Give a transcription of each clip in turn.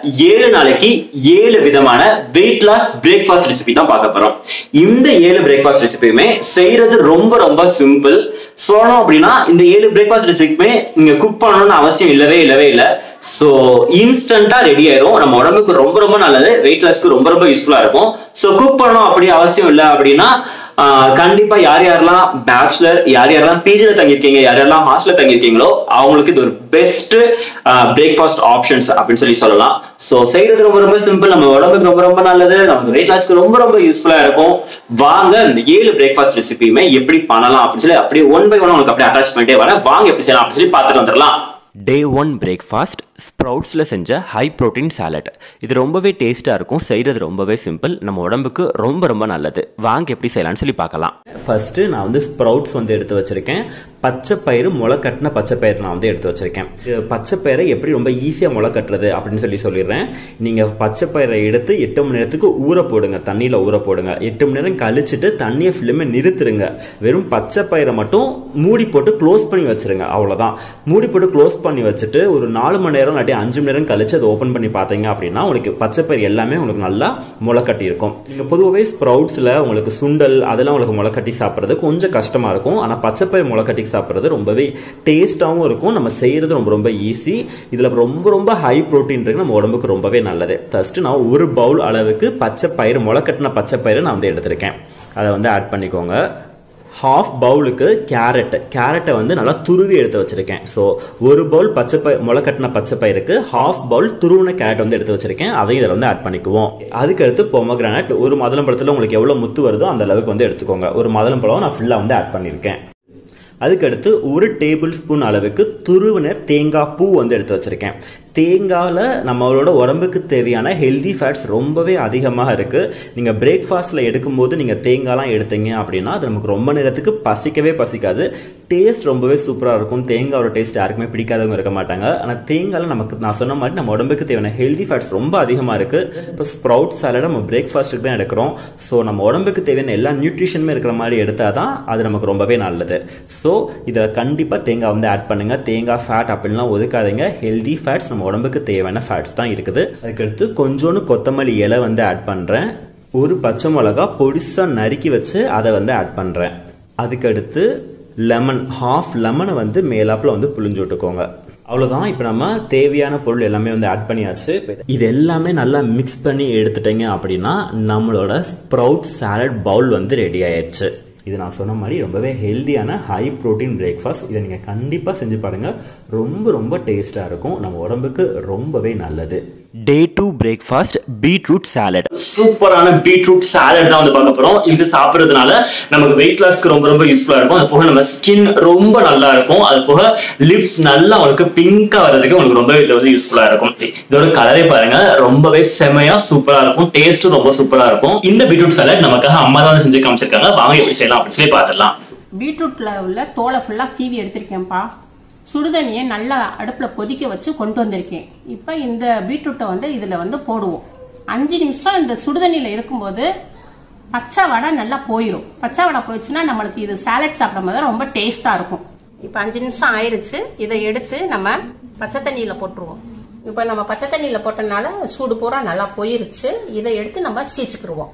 ஏழு நாளைக்கு ஏழு விதமான வெயிட் லாஸ் பிரேக்ஃபாஸ்ட் ரெசிபி தான் பார்க்க போறோம் இந்த ஏழு பிரேக்ஃபாஸ்ட் ரெசிபியுமே செய்யறது ரொம்ப ரொம்ப சிம்பிள் சொல்லணும் அப்படின்னா இந்த ஏழு பிரேக்ஃபாஸ்ட் ரெசிபியுமே நீங்க குக் பண்ணணும்னு அவசியம் இல்லவே இல்லவே இல்லை ஸோ இன்ஸ்டன்டா ரெடி ஆயிரும் நம்ம உடம்புக்கு ரொம்ப ரொம்ப நல்லது வெயிட் லாஸ்க்கு ரொம்ப ரொம்ப யூஸ்ஃபுல்லா இருக்கும் ஸோ குக் பண்ணணும் அப்படி அவசியம் இல்லை அப்படின்னா ஆஹ் கண்டிப்பா யார் யாரெல்லாம் பேச்சுலர் யார் யாரெல்லாம் பிஜில தங்கியிருக்கீங்க யார் யாரெல்லாம் ஹாஸ்டல்ல தங்கியிருக்கீங்களோ அவங்களுக்கு இது ஒரு பெஸ்ட் பிரேக்ஃபாஸ்ட் ஆப்ஷன்ஸ் அப்படின்னு சொல்லி சொல்லலாம் ஸோ செய்யறது ரொம்ப ரொம்ப சிம்பிள் நம்ம உடம்புக்கு ரொம்ப ரொம்ப நல்லது நமக்கு வெயிட் லாஸ்க்கு ரொம்ப ரொம்ப யூஸ்ஃபுல்லா இருக்கும் வாங்க இந்த ஏழு பிரேக்ஃபாஸ்ட் ரெசிபியுமே எப்படி பண்ணலாம் அப்படின்னு சொல்லி அப்படியே ஒன் பை ஒன் உங்களுக்கு அப்படியே அட்டாச் பண்ணிட்டே வரேன் வாங்க எப்படி செய்யலாம் அப்படின்னு சொல்லி பார்த்துட்டு வந்துடலாம் டே ஒன் பிரேக்ஃபாஸ்ட் ஸ்ப்ரவுட்ஸில் செஞ்ச ஹை ப்ரோட்டீன் சாலட் இது ரொம்பவே டேஸ்ட்டாக இருக்கும் செய்கிறது ரொம்பவே சிம்பிள் நம்ம உடம்புக்கு ரொம்ப ரொம்ப நல்லது வாங்க எப்படி செய்யலாம்னு சொல்லி பார்க்கலாம் ஃபர்ஸ்ட் நான் வந்து ஸ்ப்ரவுட்ஸ் வந்து எடுத்து வச்சிருக்கேன் பச்சை பயிறு முளை கட்டின பச்சை பயிறு நான் வந்து எடுத்து வச்சிருக்கேன் இது பச்சை பயிரை எப்படி ரொம்ப ஈஸியாக முளை கட்டுறது அப்படின்னு சொல்லி சொல்லிடுறேன் நீங்கள் பச்சை பயிரை எடுத்து எட்டு மணி நேரத்துக்கு ஊற போடுங்க தண்ணியில் ஊற போடுங்க எட்டு மணி நேரம் கழிச்சிட்டு தண்ணியை ஃபுல்லுமே நிறுத்துருங்க வெறும் பச்சை பயிரை மட்டும் மூடி போட்டு க்ளோஸ் பண்ணி வச்சிருங்க அவ்வளோதான் மூடி போட்டு க்ளோஸ் பண்ணி வச்சுட்டு ஒரு நாலு மணி நேரம் இல்லாட்டி அஞ்சு மணி நேரம் கழிச்சு அதை ஓப்பன் பண்ணி பார்த்தீங்க அப்படின்னா உங்களுக்கு பச்சை பயிர் எல்லாமே உங்களுக்கு நல்லா முளை கட்டியிருக்கும் நீங்கள் பொதுவாகவே ஸ்ப்ரவுட்ஸில் உங்களுக்கு சுண்டல் அதெல்லாம் உங்களுக்கு முளை கட்டி சாப்பிட்றது கொஞ்சம் கஷ்டமாக இருக்கும் ஆனால் பச்சைப்பயிர் முளை கட்டி சாப்பிட்றது ரொம்பவே டேஸ்ட்டாகவும் இருக்கும் நம்ம செய்கிறது ரொம்ப ரொம்ப ஈஸி இதில் ரொம்ப ரொம்ப ஹை ப்ரோட்டீன் இருக்கு நம்ம உடம்புக்கு ரொம்பவே நல்லது ஃபஸ்ட்டு நான் ஒரு பவுல் அளவுக்கு பச்சை பயிர் முளை கட்டின பச்சை பயிரை நான் வந்து எடுத்திருக்கேன் அதை வந்து ஆட் பண்ணிக்கோங்க ஹாஃப் பவுலுக்கு கேரட் கேரட்டை வந்து நல்லா துருவி எடுத்து வச்சிருக்கேன் ஸோ ஒரு பவுல் பச்சை பயிர் முளை கட்டின பச்சை பயிருக்கு ஹாஃப் பவுல் துருவின கேரட் வந்து எடுத்து வச்சிருக்கேன் அதையும் இதில் வந்து ஆட் பண்ணிக்குவோம் அதுக்கு அடுத்து பொமக்ரானட் ஒரு மாதுளம்பழத்தில் உங்களுக்கு எவ்வளோ முத்து வருதோ அந்த அளவுக்கு வந்து எடுத்துக்கோங்க ஒரு மாதுளம்பழம் நான் ஃபுல்லாக வந்து ஆட் பண்ணியிருக்கேன் அதுக்கடுத்து ஒரு டேபிள் ஸ்பூன் அளவுக்கு துருவின தேங்காய் பூ வந்து எடுத்து வச்சிருக்கேன் தேங்காயில் நம்மளோட உடம்புக்கு தேவையான ஹெல்தி ஃபேட்ஸ் ரொம்பவே அதிகமாக இருக்குது நீங்கள் பிரேக்ஃபாஸ்ட்டில் எடுக்கும்போது நீங்கள் தேங்காய்லாம் எடுத்தீங்க அப்படின்னா அது நமக்கு ரொம்ப நேரத்துக்கு பசிக்கவே பசிக்காது டேஸ்ட் ரொம்பவே சூப்பராக இருக்கும் தேங்காயோட டேஸ்ட் யாருக்குமே பிடிக்காதவங்க இருக்க மாட்டாங்க ஆனால் தேங்காயில் நமக்கு நான் சொன்ன மாதிரி நம்ம உடம்புக்கு தேவையான ஹெல்தி ஃபேட்ஸ் ரொம்ப அதிகமாக இருக்குது இப்போ ஸ்ப்ரவுட் சாலட் நம்ம பிரேக்ஃபாஸ்ட்டுக்கு தான் எடுக்கிறோம் ஸோ நம்ம உடம்புக்கு தேவையான எல்லா நியூட்ரிஷனுமே இருக்கிற மாதிரி எடுத்தால் தான் அது நமக்கு ரொம்பவே நல்லது ஸோ இதில் கண்டிப்பாக தேங்காய் வந்து ஆட் பண்ணுங்கள் தேங்காய் ஃபேட் அப்படின்லாம் ஒதுக்காதீங்க ஹெல்தி ஃபேட்ஸ் நம்ம உடம்புக்கு தேவையான ஃபேட்ஸ் தான் இருக்குது அதுக்கடுத்து கொஞ்சோண்டு கொத்தமல்லி இலை வந்து ஆட் பண்ணுறேன் ஒரு பச்சை மிளகா பொடிசாக நறுக்கி வச்சு அதை வந்து ஆட் பண்ணுறேன் அதுக்கடுத்து லெமன் ஹாஃப் லெமனை வந்து மேலாப்பில் வந்து புளிஞ்சு விட்டுக்கோங்க அவ்வளோதான் இப்போ நம்ம தேவையான பொருள் எல்லாமே வந்து ஆட் பண்ணியாச்சு இது எல்லாமே நல்லா மிக்ஸ் பண்ணி எடுத்துட்டீங்க அப்படின்னா நம்மளோட ஸ்ப்ரவுட் சாலட் பவுல் வந்து ரெடி ஆயிடுச்சு இது நான் சொன்ன மாதிரி ரொம்பவே ஹெல்தியான ஹை ப்ரோட்டீன் பிரேக்ஃபாஸ்ட் இதை நீங்கள் கண்டிப்பாக செஞ்சு பாருங்கள் ரொம்ப ரொம்ப டேஸ்ட்டாக இருக்கும் நம்ம உடம்புக்கு ரொம்பவே நல்லது day two breakfast beetroot salad சூப்பரான பீட்ரூட் சாலட் தான் வந்து பார்க்க போறோம் இது சாப்பிடுறதுனால நமக்கு வெயிட் லாஸ்க்கு ரொம்ப ரொம்ப யூஸ்ஃபுல்லா இருக்கும் அது போக நம்ம ஸ்கின் ரொம்ப நல்லா இருக்கும் அது போக லிப்ஸ் நல்லா உங்களுக்கு பிங்கா வர்றதுக்கு உங்களுக்கு ரொம்ப இது வந்து யூஸ்ஃபுல்லா இருக்கும் இதோட கலரே பாருங்க ரொம்பவே செமையா சூப்பரா இருக்கும் டேஸ்ட்டும் ரொம்ப சூப்பரா இருக்கும் இந்த பீட்ரூட் சாலட் நமக்காக அம்மா தான் செஞ்சு காமிச்சிருக்காங்க வாங்க எப்படி செய்யலாம் அப்படின்னு சொல்லி பார்த்துடலாம் பீட்ரூட்டில் உள்ள தோலை ஃபுல்லாக சீவி எடுத்திருக்கேன்ப்பா சுடுதண்ணியை நல்லா அடுப்பில் கொதிக்க வச்சு கொண்டு வந்திருக்கேன் இப்போ இந்த பீட்ரூட்டை வந்து இதில் வந்து போடுவோம் அஞ்சு நிமிஷம் இந்த சுடுதண்ணியில் இருக்கும்போது பச்சை வடை நல்லா போயிடும் பச்சை வடை போயிடுச்சுன்னா நம்மளுக்கு இது சாலட் சாப்பிடும்போது ரொம்ப டேஸ்ட்டாக இருக்கும் இப்போ அஞ்சு நிமிஷம் ஆயிடுச்சு இதை எடுத்து நம்ம பச்சை தண்ணியில் போட்டுருவோம் இப்போ நம்ம பச்சை தண்ணியில் போட்டனால சூடு பூரா நல்லா போயிருச்சு இதை எடுத்து நம்ம சீச்சுக்கிடுவோம்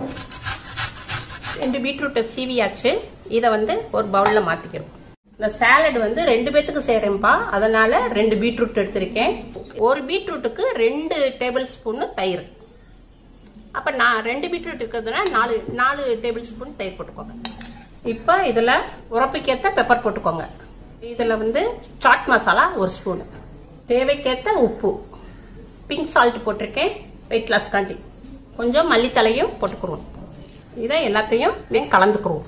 ரெண்டு பீட்ரூட்டை சீவியாச்சு இதை வந்து ஒரு பவுலில் மாற்றிக்கிறோம் இந்த சாலட் வந்து ரெண்டு பேத்துக்கு செய்கிறேன்ப்பா அதனால ரெண்டு பீட்ரூட் எடுத்திருக்கேன் ஒரு பீட்ரூட்டுக்கு ரெண்டு டேபிள் ஸ்பூனு தயிர் அப்போ நான் ரெண்டு பீட்ரூட் இருக்கிறதுனா நாலு நாலு டேபிள் ஸ்பூன் தயிர் போட்டுக்கோங்க இப்போ இதில் உரப்புக்கேற்ற பெப்பர் போட்டுக்கோங்க இதில் வந்து சாட் மசாலா ஒரு ஸ்பூனு தேவைக்கேற்ற உப்பு பிங்க் சால்ட் போட்டிருக்கேன் வெயிட் லாஸ்க்காண்டி கொஞ்சம் மல்லித்தலையும் போட்டுக்குருவோம் இதை எல்லாத்தையும் கலந்துக்குருவோம்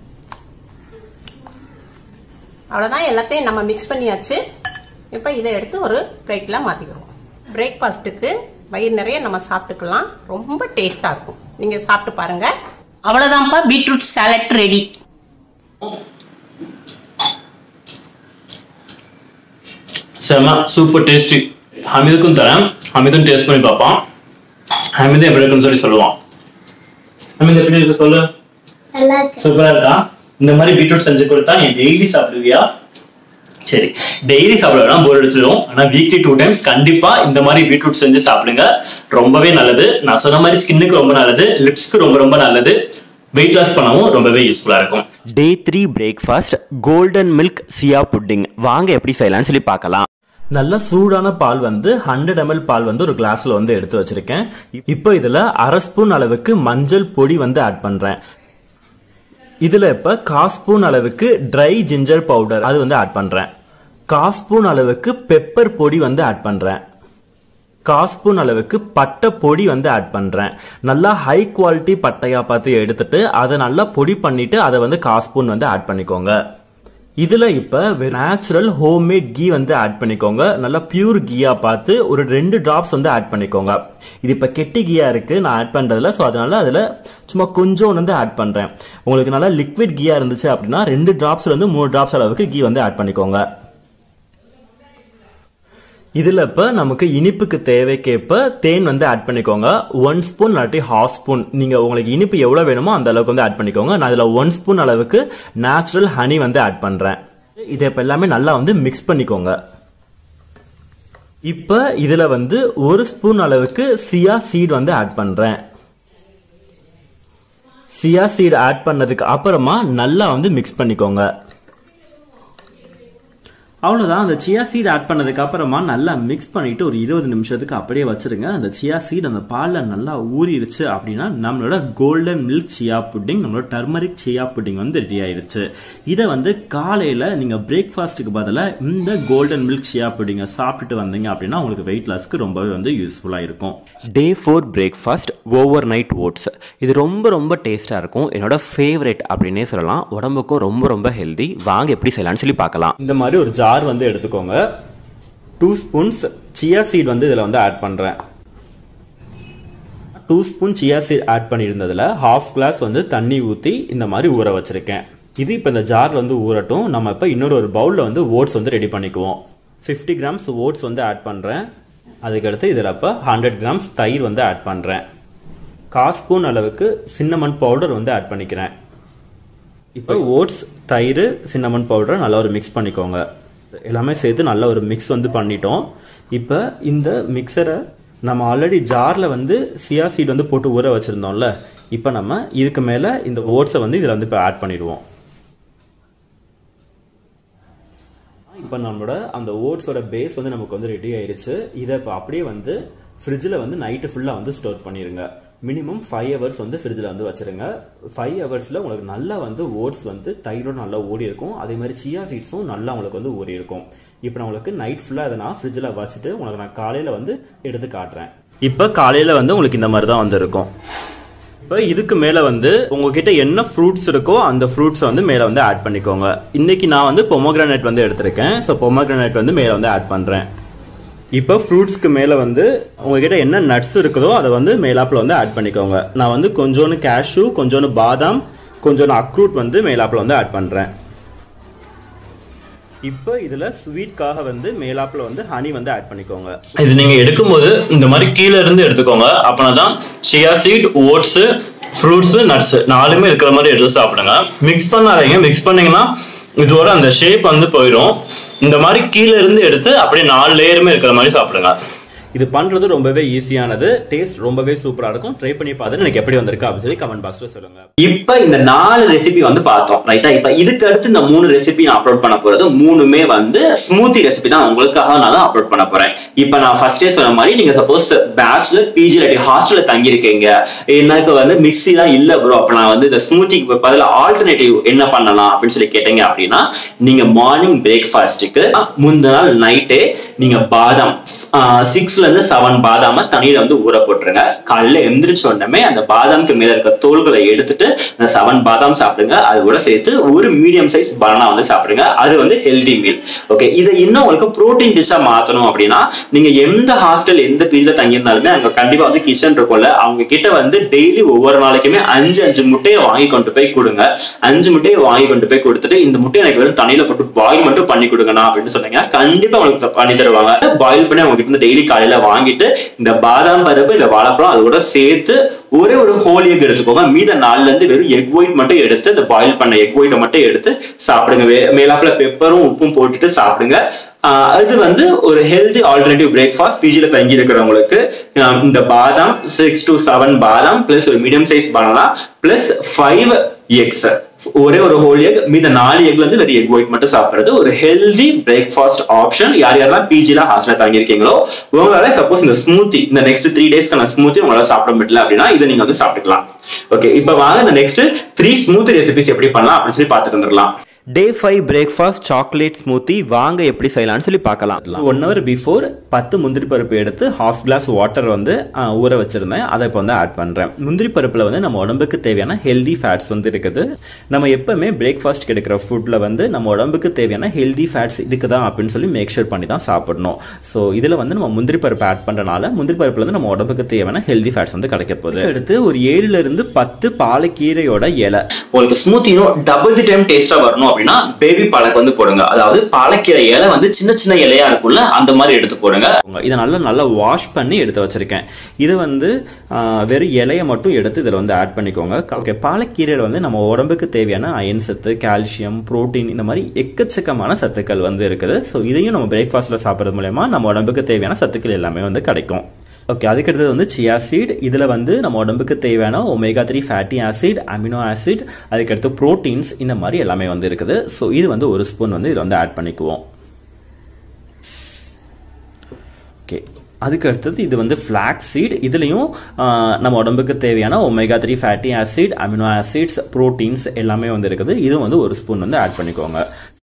அவ்வளோதான் எல்லாத்தையும் நம்ம மிக்ஸ் பண்ணியாச்சு இப்போ இதை எடுத்து ஒரு பிளேட்டில் மாற்றிக்கிறோம் பிரேக்ஃபாஸ்ட்டுக்கு வயிறு நிறைய நம்ம சாப்பிட்டுக்கலாம் ரொம்ப டேஸ்ட்டாக இருக்கும் நீங்கள் சாப்பிட்டு பாருங்க அவ்வளோதான்ப்பா பீட்ரூட் சாலட் ரெடி செம சூப்பர் டேஸ்டி ஹமீதுக்கும் தரேன் ஹமீதும் டேஸ்ட் பண்ணி பார்ப்பான் ஹமீதும் எப்படி இருக்குன்னு சொல்லி சொல்லுவான் ஹமீது எப்படி இருக்கு சொல்லு நல்லா இருக்கு சூப்பரா இருக்கா இந்த மாதிரி பீட்ரூட் செஞ்சு கொடுத்தா நீ டெய்லி சாப்பிடுவியா சரி டெய்லி சாப்பிடலாம் போர் அடிச்சிடும் ஆனா வீக்லி டூ டைம்ஸ் கண்டிப்பா இந்த மாதிரி பீட்ரூட் செஞ்சு சாப்பிடுங்க ரொம்பவே நல்லது நான் சொன்ன மாதிரி ஸ்கின்னுக்கு ரொம்ப நல்லது லிப்ஸ்க்கு ரொம்ப ரொம்ப நல்லது வெயிட் லாஸ் பண்ணவும் ரொம்பவே யூஸ்ஃபுல்லா இருக்கும் day three breakfast golden milk chia pudding வாங்க எப்படி செய்யலாம்னு சொல்லி பார்க்கலாம் நல்ல சூடான பால் வந்து ஹண்ட்ரட் எம்எல் பால் வந்து ஒரு கிளாஸ்ல வந்து எடுத்து வச்சிருக்கேன் இப்போ இதுல அரை ஸ்பூன் அளவுக்கு மஞ்சள் பொடி வந்து ஆட் பண்றேன் இதுல இப்ப கால் ஸ்பூன் அளவுக்கு ட்ரை ஜிஞ்சர் பவுடர் அது வந்து ஆட் பண்றேன் கால் ஸ்பூன் அளவுக்கு பெப்பர் பொடி வந்து ஆட் பண்றேன் கால் ஸ்பூன் அளவுக்கு பட்டை பொடி வந்து ஆட் பண்றேன் நல்லா ஹை குவாலிட்டி பட்டையா பார்த்து எடுத்துட்டு அதை நல்லா பொடி பண்ணிட்டு அதை வந்து கால் ஸ்பூன் வந்து ஆட் பண்ணிக்கோங்க இதுல இப்ப நேச்சுரல் ஹோம்மேட் கீ வந்து ஆட் பண்ணிக்கோங்க நல்லா பியூர் கீயா பார்த்து ஒரு ரெண்டு டிராப்ஸ் வந்து ஆட் பண்ணிக்கோங்க இது இப்ப கெட்டி கீயா இருக்கு நான் ஆட் பண்றதுல ஸோ அதனால அதுல சும்மா கொஞ்சம் வந்து ஆட் பண்றேன் உங்களுக்கு நல்லா லிக்விட் கீயா இருந்துச்சு அப்படின்னா ரெண்டு டிராப்ஸ்ல இருந்து மூணு டிராப்ஸ் அளவுக்கு கீ வந்து ஆட் பண்ணிக்கோங்க இதுல இப்ப நமக்கு இனிப்புக்கு தேவைக்கேற்ப தேன் வந்து ஆட் பண்ணிக்கோங்க ஒன் ஸ்பூன் இல்லாட்டி ஹாஃப் ஸ்பூன் நீங்க உங்களுக்கு இனிப்பு எவ்வளவு வேணுமோ அந்த அளவுக்கு வந்து ஆட் பண்ணிக்கோங்க நான் இதுல ஒன் ஸ்பூன் அளவுக்கு நேச்சுரல் ஹனி வந்து ஆட் பண்றேன் இதை இப்ப எல்லாமே நல்லா வந்து மிக்ஸ் பண்ணிக்கோங்க இப்ப இதுல வந்து ஒரு ஸ்பூன் அளவுக்கு சியா சீட் வந்து ஆட் பண்றேன் சியா சீட் ஆட் பண்ணதுக்கு அப்புறமா நல்லா வந்து மிக்ஸ் பண்ணிக்கோங்க அவ்வளோதான் அந்த சியா சீட் ஆட் பண்ணதுக்கு அப்புறமா நல்லா மிக்ஸ் பண்ணிட்டு ஒரு இருபது நிமிஷத்துக்கு அப்படியே வச்சிருங்க அந்த சியா சீட் அந்த பாலில் நல்லா ஊறிடுச்சு அப்படின்னா நம்மளோட கோல்டன் மில்க் சியா புட்டிங் நம்மளோட டர்மரிக் சியா புட்டிங் வந்து ரெடி ஆயிடுச்சு இதை வந்து காலையில் நீங்கள் பிரேக்ஃபாஸ்ட்டுக்கு பதிலாக இந்த கோல்டன் மில்க் சியா புட்டிங்கை சாப்பிட்டுட்டு வந்தீங்க அப்படின்னா உங்களுக்கு வெயிட் லாஸ்க்கு ரொம்பவே வந்து யூஸ்ஃபுல்லாக இருக்கும் day four breakfast overnight oats இது ரொம்ப ரொம்ப டேஸ்ட்டாக இருக்கும் என்னோட ஃபேவரட் அப்படின்னே சொல்லலாம் உடம்புக்கும் ரொம்ப ரொம்ப ஹெல்தி வாங்க எப்படி செய்யலாம்னு சொல்லி பார்க்கலாம் இந்த மாதிரி ஒரு ஜார் வந்து எடுத்துக்கோங்க டூ ஸ்பூன்ஸ் சியா சீட் வந்து இதில் வந்து ஆட் பண்ணுறேன் two spoon chia seed add பண்ணியிருந்ததில் ஹாஃப் கிளாஸ் வந்து தண்ணி ஊற்றி இந்த மாதிரி ஊற வச்சுருக்கேன் இது இப்போ இந்த ஜார் வந்து ஊறட்டும் நம்ம இப்போ இன்னொரு ஒரு பவுலில் வந்து ஓட்ஸ் வந்து ரெடி பண்ணிக்குவோம் ஃபிஃப்டி கிராம்ஸ் ஓட்ஸ் வந்து ஆட் பண்ணுறேன் அதுக்கடுத்து இதில் இப்போ ஹண்ட்ரட் கிராம்ஸ் தயிர் வந்து ஆட் பண்ணுறேன் கால் ஸ்பூன் அளவுக்கு சின்னமன் பவுடர் வந்து ஆட் பண்ணிக்கிறேன் இப்போ ஓட்ஸ் தயிர் சின்னமன் பவுடரை நல்லா ஒரு மிக்ஸ் பண்ணிக்கோங்க எல்லாமே சேர்த்து நல்ல ஒரு மிக்ஸ் வந்து பண்ணிட்டோம் இப்போ இந்த மிக்சரை நம்ம ஆல்ரெடி ஜாரில் வந்து சியா சீட் வந்து போட்டு ஊற வச்சுருந்தோம்ல இப்போ நம்ம இதுக்கு மேலே இந்த ஓட்ஸை வந்து இதில் வந்து இப்போ ஆட் பண்ணிடுவோம் இப்போ நம்மளோட அந்த ஓட்ஸோட பேஸ் வந்து நமக்கு வந்து ரெடி ஆயிருச்சு இதை இப்போ அப்படியே வந்து ஃப்ரிட்ஜில் வந்து நைட்டு ஃபுல்லாக வந்து ஸ்டோர் பண்ணிடுங்க மினிமம் ஃபைவ் ஹவர்ஸ் வந்து ஃப்ரிட்ஜில் வந்து வச்சுருங்க ஃபைவ் ஹவர்ஸில் உங்களுக்கு நல்லா வந்து ஓட்ஸ் வந்து தயிரோடு நல்லா ஓடி இருக்கும் அதே மாதிரி சியா சீட்ஸும் நல்லா உங்களுக்கு வந்து ஓடி இருக்கும் இப்போ நான் உங்களுக்கு நைட் ஃபுல்லாக அதை நான் ஃப்ரிட்ஜில் வச்சுட்டு உங்களுக்கு நான் காலையில் வந்து எடுத்து காட்டுறேன் இப்போ காலையில் வந்து உங்களுக்கு இந்த மாதிரி தான் வந்து இருக்கும் இப்போ இதுக்கு மேலே வந்து உங்ககிட்ட என்ன ஃப்ரூட்ஸ் இருக்கோ அந்த ஃப்ரூட்ஸை வந்து மேலே வந்து ஆட் பண்ணிக்கோங்க இன்னைக்கு நான் வந்து பொமோகிரானேட் வந்து எடுத்திருக்கேன் ஸோ பொமோகிரானேட் வந்து மேலே வந்து ஆட் பண்ணுறேன் இப்போ ஃப்ரூட்ஸ்க்கு மேலே வந்து உங்ககிட்ட என்ன நட்ஸ் இருக்குதோ அதை வந்து மேலாப்பில் வந்து ஆட் பண்ணிக்கோங்க நான் வந்து கொஞ்சோண்டு கேஷ்யூ கொஞ்சோண்டு பாதாம் கொஞ்சோண்டு அக்ரூட் வந்து மேலாப்பில் வந்து ஆட் பண்ணுறேன் இப்போ இதில் ஸ்வீட்காக வந்து மேலாப்பில் வந்து ஹனி வந்து ஆட் பண்ணிக்கோங்க இது நீங்க எடுக்கும்போது இந்த மாதிரி கீழே இருந்து எடுத்துக்கோங்க அப்பனா தான் chia seed oats fruits nuts நாலுமே இருக்கிற மாதிரி எடுத்து சாப்பிடுங்க மிக்ஸ் பண்ணாதீங்க மிக்ஸ் பண்ணீங்கன்னா இதோட அந்த ஷேப் வந்து போயிடும் இந்த மாதிரி கீழே இருந்து எடுத்து அப்படியே நாலு லேயருமே இருக்கிற மாதிரி சாப்பிடுங்க இது பண்ணுறது ரொம்பவே ஈஸியானது டேஸ்ட் ரொம்பவே சூப்பராக இருக்கும் ட்ரை பண்ணி பார்த்துட்டு எனக்கு எப்படி வந்திருக்கு அப்படின்னு சொல்லி கமெண்ட் பாக்ஸில் சொல்லுங்கள் இப்ப இந்த நாலு ரெசிபி வந்து பார்த்தோம் ரைட்டா இப்ப இதுக்கு அடுத்து இந்த மூணு ரெசிபி நான் அப்லோட் பண்ண போறது மூணுமே வந்து ஸ்மூத்தி ரெசிபி தான் உங்களுக்காக நான் தான் அப்லோட் பண்ண போறேன் இப்ப நான் ஃபர்ஸ்டே சொன்ன மாதிரி நீங்க சப்போஸ் பேச்சுலர் பிஜி இல்லாட்டி ஹாஸ்டல்ல தங்கி இருக்கீங்க எனக்கு வந்து மிக்ஸி தான் இல்ல ப்ரோ அப்ப நான் வந்து இந்த ஸ்மூத்திக்கு பதில் ஆல்டர்னேட்டிவ் என்ன பண்ணலாம் அப்படின்னு சொல்லி கேட்டீங்க அப்படின்னா நீங்க மார்னிங் பிரேக்ஃபாஸ்ட்டுக்கு முந்தின நாள் நைட்டே நீங்க பாதாம் சிக்ஸ்ல இருந்து செவன் பாதாம தண்ணியில வந்து ஊற போட்டுருங்க காலையில எந்திரிச்ச உடனே அந்த பாதாம்க்கு மேல இருக்க தோல்களை எடுத்துட்டு அந்த செவன் பாதாம் சாப்பிடுங்க அது கூட சேர்த்து ஒரு மீடியம் சைஸ் பனானா வந்து சாப்பிடுங்க அது வந்து ஹெல்தி மீல் ஓகே இதை இன்னும் உங்களுக்கு ப்ரோட்டீன் டிஷ்ஷா மாத்தணும் அப்படின்னா நீங்க எந்த ஹாஸ்டல் எந்த பீஜ்ல தங்கியிருந்தாலுமே அங்க கண்டிப்பா வந்து கிச்சன் இருக்கும்ல அவங்க கிட்ட வந்து டெய்லி ஒவ்வொரு நாளைக்குமே அஞ்சு அஞ்சு முட்டையை வாங்கி கொண்டு போய் கொடுங்க அஞ்சு முட்டையை வாங்கி கொண்டு போய் கொடுத்துட்டு இந்த முட்டையை எனக்கு வெறும் தண்ணியில போட்டு பாயில் மட்டும் பண்ணி கொடுங்கண்ணா அப்படின்னு சொன்னீங்கன்னா கண்டிப்பா உங்களுக்கு பண்ணி தருவாங்க பாயில் பண்ணி அவங்க கிட்ட இருந்து டெய்லி காலையில இலை வாங்கிட்டு இந்த பாதாம் பருப்பு இந்த வாழைப்பழம் அது கூட சேர்த்து ஒரே ஒரு ஹோல் எக் எடுத்துக்கோங்க மீத நாலுல இருந்து வெறும் எக் ஒயிட் மட்டும் எடுத்து இந்த பாயில் பண்ண எக் ஒயிட்டை மட்டும் எடுத்து சாப்பிடுங்க வே- மேலாப்புல பெப்பரும் உப்பும் போட்டுட்டு சாப்பிடுங்க ஆஹ் அது வந்து ஒரு ஹெல்தி ஆல்டர்னேட்டிவ் பிரேக்ஃபாஸ்ட் பிஜில தங்கி இருக்கிறவங்களுக்கு ஆஹ் இந்த பாதாம் சிக்ஸ் டு செவன் பாதாம் பிளஸ் ஒரு medium size banana plus five எக்ஸ் ஒரே ஒரு ஹோல் எக் மீத நாலு எக்ல இருந்து வெறும் எக் ஒயிட் மட்டும் சாப்பிடுறது ஒரு ஹெல்தி பிரேக்ஃபாஸ்ட் ஆப்ஷன் யார் யாரெல்லாம் பிஜில ஹாஸ்டல்ல தங்கியிருக்கீங்களோ உங்களால சப்போஸ் இந்த ஸ்மூத்தி இந்த நெக்ஸ்ட் த்ரீ டேஸ்க்கான ஸ்மூத்தி உங்களால சாப்பிட முடியல அப்படின்னா இதை நீங்க வந்து சாப்பிட்டுக்கலாம் ஓகே இப்போ வாங்க இந்த நெக்ஸ்ட் த்ரீ ஸ்மூத்தி ரெசிபிஸ் எப்படி பண்ணலாம் அப்படின்னு சொல்லி பார்த்துட்டு வந்துடலாம் day five breakfast chocolate smoothie வாங்க எப்படி செய்யலாம்னு சொல்லி பார்க்கலாம் ஒன் ஹவர் பிஃபோர் பத்து முந்திரி பருப்பு எடுத்து ஹாஃப் கிளாஸ் வாட்டர் வந்து ஆ, ஊற வச்சிருந்தேன் அதை இப்போ வந்து ஆட் பண்ணுறேன் முந்திரி பருப்பில் வந்து நம்ம உடம்புக்கு தேவையான ஹெல்தி ஃபேட்ஸ் வந்து இருக்குது நம்ம எப்பவுமே பிரேக்ஃபாஸ்ட் கிடைக்கிற ஃபுட்டில் வந்து நம்ம உடம்புக்கு தேவையான ஹெல்தி ஃபேட்ஸ் இதுக்கு தான் அப்படின்னு சொல்லி மேக் ஷூர் பண்ணி தான் சாப்பிடணும் ஸோ இதில் வந்து நம்ம முந்திரி பருப்பு ஆட் பண்ணுறனால முந்திரி பருப்பில் வந்து நம்ம உடம்புக்கு தேவையான ஹெல்தி ஃபேட்ஸ் வந்து கிடைக்க போகுது அடுத்து ஒரு ஏழுல இருந்து பத்து பாலக்கீரையோட இலை உங்களுக்கு ஸ்மூத்தி இன்னும் டபுள் தி டைம் டேஸ்டா வரணும் அப்படின்னா பேபி பாலக் வந்து போடுங்க அதாவது பாலக்கீரை இலை வந்து சின்ன சின்ன இலையா இருக்கும்ல அந்த மாதிரி எடுத்து போடுங்க இதை நல்லா நல்லா வாஷ் பண்ணி எடுத்து வச்சிருக்கேன் இது வந்து ஆ, வெறும் இலையை மட்டும் எடுத்து இதில் வந்து ஆட் பண்ணிக்கோங்க ஓகே பாலக்கீரையில் வந்து நம்ம உடம்புக்கு தேவையான அயன் சத்து கால்சியம் புரோட்டீன் இந்த மாதிரி எக்கச்சக்கமான சத்துக்கள் வந்து இருக்குது ஸோ இதையும் நம்ம பிரேக்ஃபாஸ்ட்டில் சாப்பிட்றது மூலயமா நம்ம உடம்புக்கு தேவையான சத்துக்கள் எல்லாமே வந்து கிடைக்கும் ஓகே அதுக்கடுத்தது வந்து சியா சீட் இதில் வந்து நம்ம உடம்புக்கு தேவையான omega three fatty acid amino acid அதுக்கடுத்து ப்ரோட்டீன்ஸ் இந்த மாதிரி எல்லாமே வந்து இருக்குது ஸோ இது வந்து ஒரு ஸ்பூன் வந்து இதில் வந்து ஆட் பண்ணிக்குவோம் ஓகே அதுக்கு அடுத்தது இது வந்து ஃப்ளாக்ஸ் சீட் இதுலேயும் நம்ம உடம்புக்கு தேவையான omega three fatty acid amino acids proteins எல்லாமே வந்து இருக்குது இதுவும் வந்து ஒரு ஸ்பூன் வந்து ஆட் பண்ணிக்கோங்க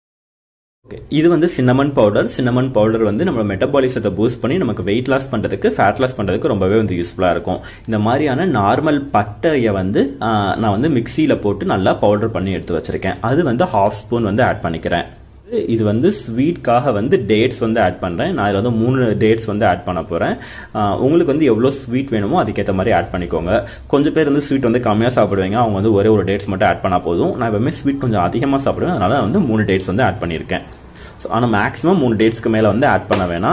ஓகே இது வந்து சின்னமன் பவுடர் சின்னமன் பவுடர் வந்து நம்ம மெட்டபாலிசத்தை பூஸ்ட் பண்ணி நமக்கு வெயிட் லாஸ் பண்ணுறதுக்கு ஃபேட் லாஸ் பண்ணுறதுக்கு ரொம்பவே வந்து யூஸ்ஃபுல்லாக இருக்கும் இந்த மாதிரியான நார்மல் பட்டையை வந்து ஆஹ், நான் வந்து மிக்சியில் போட்டு நல்லா பவுடர் பண்ணி எடுத்து வச்சிருக்கேன் அது வந்து ஹாஃப் ஸ்பூன் வந்து ஆட் பண்ணிக்கிறேன் இது வந்து ஸ்வீட்காக வந்து டேட்ஸ் வந்து ஆட் பண்ணுறேன் நான் இதில் வந்து மூணு டேட்ஸ் வந்து ஆட் பண்ண போகிறேன் உங்களுக்கு வந்து எவ்வளோ ஸ்வீட் வேணுமோ அதுக்கேற்ற மாதிரி ஆட் பண்ணிக்கோங்க கொஞ்சம் பேர் வந்து ஸ்வீட் வந்து கம்மியாக சாப்பிடுவீங்க அவங்க வந்து ஒரே ஒரு டேட்ஸ் மட்டும் ஆட் பண்ணால் போதும் நான் எப்பவுமே ஸ்வீட் கொஞ்சம் அதிகமாக சாப்பிடுவேன் அதனால நான் வந்து மூணு டேட்ஸ் வந்து ஆட் பண்ணியிருக்கேன் ஸோ ஆனால் மேக்ஸிமம் மூணு டேட்ஸ்க்கு மேலே வந்து ஆட் பண்ண வேணாம்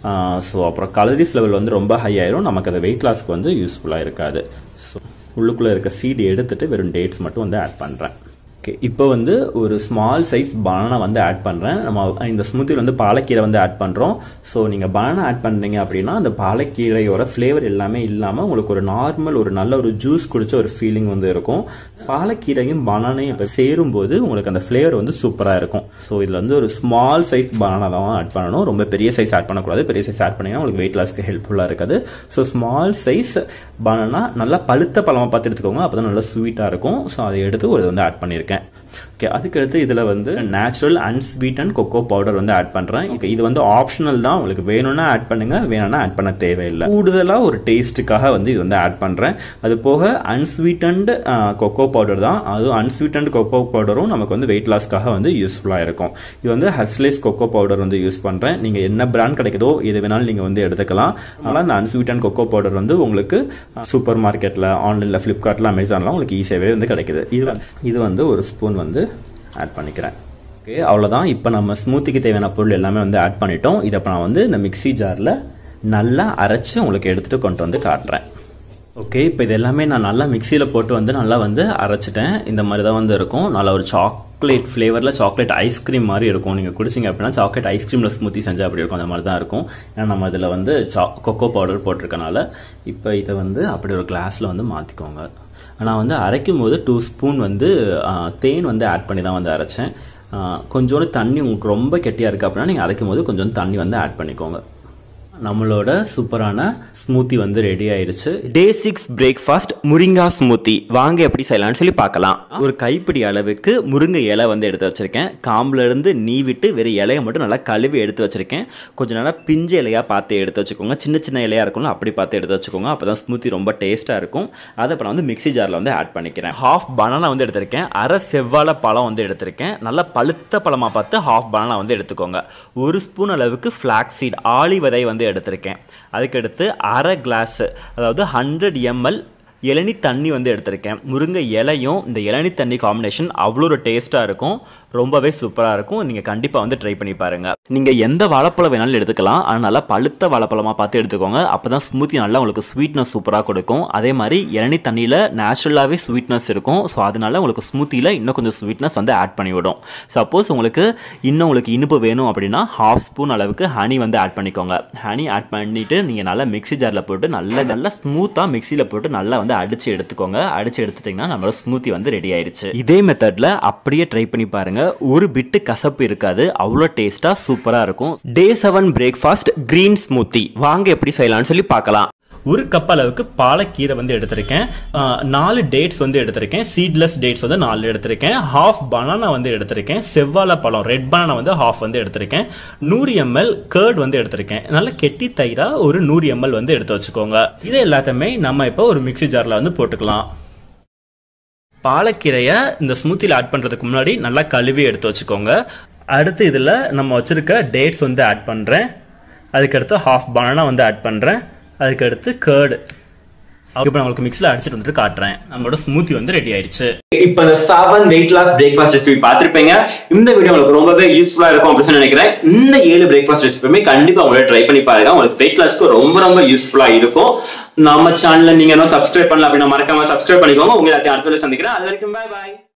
ஸோ அப்புறம் கலரிஸ் லெவல் வந்து ரொம்ப ஹை ஆயிரும் நமக்கு அது வெயிட் லாஸ்க்கு வந்து யூஸ்ஃபுல்லாக இருக்காது ஸோ உள்ளுக்குள்ளே இருக்க சீடு எடுத்துட்டு வெறும் டேட்ஸ் மட்டும் வந்து ஆட் பண்ணுறேன் ஓகே இப்போ வந்து ஒரு ஸ்மால் சைஸ் பனானா வந்து ஆட் பண்ணுறேன் நம்ம இந்த ஸ்மூத்தியில் வந்து பாலக்கீரை வந்து ஆட் பண்ணுறோம் ஸோ நீங்கள் பனானா ஆட் பண்ணுறீங்க அப்படின்னா அந்த பாலக்கீரையோட ஃப்ளேவர் எல்லாமே இல்லாமல் உங்களுக்கு ஒரு நார்மல் ஒரு நல்ல ஒரு ஜூஸ் குடிச்ச ஒரு ஃபீலிங் வந்து இருக்கும் பாலக்கீரையும் பனானையும் இப்போ சேரும்போது உங்களுக்கு அந்த ஃப்ளேவர் வந்து சூப்பராக இருக்கும் ஸோ இதில் வந்து ஒரு ஸ்மால் சைஸ் பனானா தான் ஆட் பண்ணணும் ரொம்ப பெரிய சைஸ் ஆட் பண்ணக்கூடாது பெரிய சைஸ் ஆட் பண்ணிங்கன்னா உங்களுக்கு வெயிட் லாஸ்க்கு ஹெல்ப்ஃபுல்லாக இருக்காது ஸோ ஸ்மால் சைஸ் பனானா நல்லா பழுத்த பழமாக பார்த்து எடுத்துக்கோங்க அப்போ தான் நல்லா ஸ்வீட்டாக இருக்கும் ஸோ அதை எடுத்து ஒரு இது வந்து ஆட் பண்ணியிருக்கேன் ஓகே அதுக்கடுத்து இதில் வந்து natural unsweet and cocoa powder வந்து ஆட் பண்ணுறேன் ஓகே இது வந்து ஆப்ஷனல் தான் உங்களுக்கு வேணும்னா ஆட் பண்ணுங்க வேணும்னா ஆட் பண்ண தேவையில்லை கூடுதலாக ஒரு டேஸ்ட்டுக்காக வந்து இது வந்து ஆட் பண்ணுறேன் அது போக அன்ஸ்வீட்டன்ட் கொக்கோ பவுடர் தான் அதுவும் அன்ஸ்வீட்டன்ட் கொக்கோ பவுடரும் நமக்கு வந்து வெயிட் லாஸ்க்காக வந்து யூஸ்ஃபுல்லாக இருக்கும் இது வந்து ஹர்ஸ்லேஸ் கொக்கோ பவுடர் வந்து யூஸ் பண்ணுறேன் நீங்கள் என்ன பிராண்ட் கிடைக்குதோ எது வேணாலும் நீங்கள் வந்து எடுத்துக்கலாம் ஆனால் அந்த அன்ஸ்வீட்டன் கொக்கோ பவுடர் வந்து உங்களுக்கு சூப்பர் மார்க்கெட்டில் ஆன்லைனில் ஃப்ளிப்கார்ட்டில் அமேசான்லாம் உங்களுக்கு ஈஸியாகவே வந்து கிடைக்குது இது வந்து- இது வந்து ஒரு ஸ்பூன் வந்து ஆட் பண்ணிக்கிறேன் ஓகே அவ்வளோதான் இப்போ நம்ம ஸ்மூத்திக்கு தேவையான பொருள் எல்லாமே வந்து ஆட் பண்ணிட்டோம் இதை இப்போ நான் வந்து இந்த மிக்ஸி ஜாரில் நல்லா அரைச்சி உங்களுக்கு எடுத்துகிட்டு கொண்டு வந்து காட்டுறேன் ஓகே இப்போ இது எல்லாமே நான் நல்லா மிக்சியில் போட்டு வந்து நல்லா வந்து அரைச்சிட்டேன் இந்த மாதிரி தான் வந்து இருக்கும் நல்லா ஒரு சாக்லேட் ஃப்ளேவரில் சாக்லேட் ஐஸ்கிரீம் மாதிரி இருக்கும் நீங்கள் குடிச்சிங்க அப்படின்னா சாக்லேட் ஐஸ்கிரீமில் ஸ்மூத்தி செஞ்சால் அப்படி இருக்கும் அந்த மாதிரி தான் இருக்கும் ஏன்னா நம்ம இதில் வந்து சா கொக்கோ பவுடர் போட்டிருக்கனால இப்போ இதை வந்து அப்படி ஒரு கிளாஸில் வந்து மாற்றிக்கோங்க நான் வந்து அரைக்கும் போது டூ ஸ்பூன் வந்து ஆ, தேன் வந்து ஆட் பண்ணி தான் வந்து அரைச்சேன் ஆ, கொஞ்சோண்டு தண்ணி உங்களுக்கு ரொம்ப கெட்டியாக இருக்குது அப்படின்னா நீங்கள் அரைக்கும் போது கொஞ்சோண்டு தண்ணி வந்து ஆட் பண்ணிக்கோங்க நம்மளோட சூப்பரான ஸ்மூத்தி வந்து ரெடி ஆயிருச்சு டே சிக்ஸ் பிரேக்ஃபாஸ்ட் முருங்கா ஸ்மூத்தி வாங்க எப்படி செய்யலாம்னு சொல்லி பார்க்கலாம் ஒரு கைப்பிடி அளவுக்கு முருங்கை இலை வந்து எடுத்து வச்சிருக்கேன் காம்புல இருந்து நீவிட்டு வெறும் இலையை மட்டும் நல்லா கழுவி எடுத்து வச்சிருக்கேன் கொஞ்சம் நல்லா பிஞ்சு இலையாக பார்த்து எடுத்து வச்சுக்கோங்க சின்ன சின்ன இலையாக இருக்கும்ல அப்படி பார்த்து எடுத்து வச்சுக்கோங்க அப்போ தான் ஸ்மூத்தி ரொம்ப டேஸ்ட்டாக இருக்கும் அதை இப்போ நான் வந்து மிக்ஸி ஜாரில் வந்து ஆட் பண்ணிக்கிறேன் ஹாஃப் பனானா வந்து எடுத்திருக்கேன் அரை செவ்வாழை பழம் வந்து எடுத்திருக்கேன் நல்லா பழுத்த பழமாக பார்த்து ஹாஃப் பனானா வந்து எடுத்துக்கோங்க ஒரு ஸ்பூன் அளவுக்கு ஃப்ளாக் சீட் ஆளி விதை வந்து எடுத்திருக்கேன் அதுக்கடுத்து அரை கிளாஸ் அதாவது ஹண்ட்ரட் எம்எல் இளநி தண்ணி வந்து எடுத்திருக்கேன் முருங்கை இலையும் இந்த இளநி தண்ணி காம்பினேஷன் அவ்வளோ ஒரு டேஸ்ட்டாக இருக்கும் ரொம்பவே சூப்பராக இருக்கும் நீங்கள் கண்டிப்பாக வந்து ட்ரை பண்ணி பாருங்கள் நீங்கள் எந்த வாழைப்பழம் வேணாலும் எடுத்துக்கலாம் ஆனால் நல்லா பழுத்த வாழைப்பழமாக பார்த்து எடுத்துக்கோங்க அப்போ தான் ஸ்மூத்தி நல்லா உங்களுக்கு ஸ்வீட்னஸ் சூப்பராக கொடுக்கும் அதே மாதிரி இளநி தண்ணியில் நேச்சுரலாகவே ஸ்வீட்னஸ் இருக்கும் ஸோ அதனால உங்களுக்கு ஸ்மூத்தியில் இன்னும் கொஞ்சம் ஸ்வீட்னஸ் வந்து ஆட் பண்ணிவிடும் சப்போஸ் உங்களுக்கு இன்னும் உங்களுக்கு இனிப்பு வேணும் அப்படின்னா ஹாஃப் ஸ்பூன் அளவுக்கு ஹனி வந்து ஆட் பண்ணிக்கோங்க ஹனி ஆட் பண்ணிவிட்டு நீங்கள் நல்லா மிக்ஸி ஜாரில் போட்டு நல்லா நல்லா ஸ்மூத்தாக மிக்ஸியில் போட்டு நல்லா வந்து அடித்து எடுத்துக்கோங்க அடித்து எடுத்துட்டிங்கன்னா நம்மளோட ஸ்மூத்தி வந்து ரெடி ஆயிருச்சு இதே மெத்தடில் அப்படியே ட்ரை பண்ணி பாருங்கள் ஒரு பிட்டு கசப்பு இருக்காது அவ்வளோ டேஸ்ட்டாக சூப்பராக இருக்கும் day seven breakfast green smoothie வாங்க எப்படி செய்யலாம்னு சொல்லி பார்க்கலாம் ஒரு கப் அளவுக்கு பாலக்கீரை வந்து எடுத்திருக்கேன் ஆஹ் நாலு டேட்ஸ் வந்து எடுத்திருக்கேன் சீட்லெஸ் டேட்ஸ் வந்து நாலு எடுத்திருக்கேன் ஹாஃப் பனானா வந்து எடுத்திருக்கேன் செவ்வாழை பழம் ரெட் பனானா வந்து ஹாஃப் வந்து எடுத்திருக்கேன் நூறு எம்எல் கேர்ட் வந்து எடுத்திருக்கேன் நல்ல கெட்டி தயிரா ஒரு நூறு எம்எல் வந்து எடுத்து வச்சுக்கோங்க இது எல்லாத்தையுமே நம்ம இப்போ ஒரு மிக்ஸி ஜாரில் வந்து போட்டுக்கலாம் பாலக்கீரையை இந்த ஸ்மூத்தியில் ஆட் பண்ணுறதுக்கு முன்னாடி நல்லா கழுவி எடுத்து வச்சுக்கோங்க அடுத்து இதில் நம்ம வச்சுருக்க டேட்ஸ் வந்து ஆட் பண்ணுறேன் அதுக்கடுத்து ஹாஃப் பனானா வந்து ஆட் பண்ணுறேன் அதுக்கடுத்து கேர்டு இப்போ நான் உங்களுக்கு மிக்ஸில் அடிச்சிட்டு வந்துட்டு காட்டுறேன் நம்மளோட ஸ்மூத்தி வந்து ரெடி ஆயிடுச்சு இப்ப இந்த seven weight loss breakfast recipe பார்த்திருப்பீங்க இந்த வீடியோ உங்களுக்கு ரொம்பவே யூஸ்ஃபுல்லா இருக்கும் அப்படின்னு சொல்லி நினைக்கிறேன் இந்த ஏழு பிரேக்ஃபாஸ்ட் ரெசிபியுமே கண்டிப்பா உங்களை ட்ரை பண்ணி பாருங்க உங்களுக்கு வெயிட் லாஸ்க்கு ரொம்ப ரொம்ப யூஸ்ஃபுல்லா இருக்கும் நம்ம சேனல்ல நீங்க இன்னும் சப்ஸ்கிரைப் பண்ணல அப்படின்னா மறக்காம சப்ஸ்கிரைப் பண்ணிக்கோங்க உங்களை எல்லாத்தையும் அடுத்த சந்திக்கிறேன் அது வரைக்கும் பாய் பாய்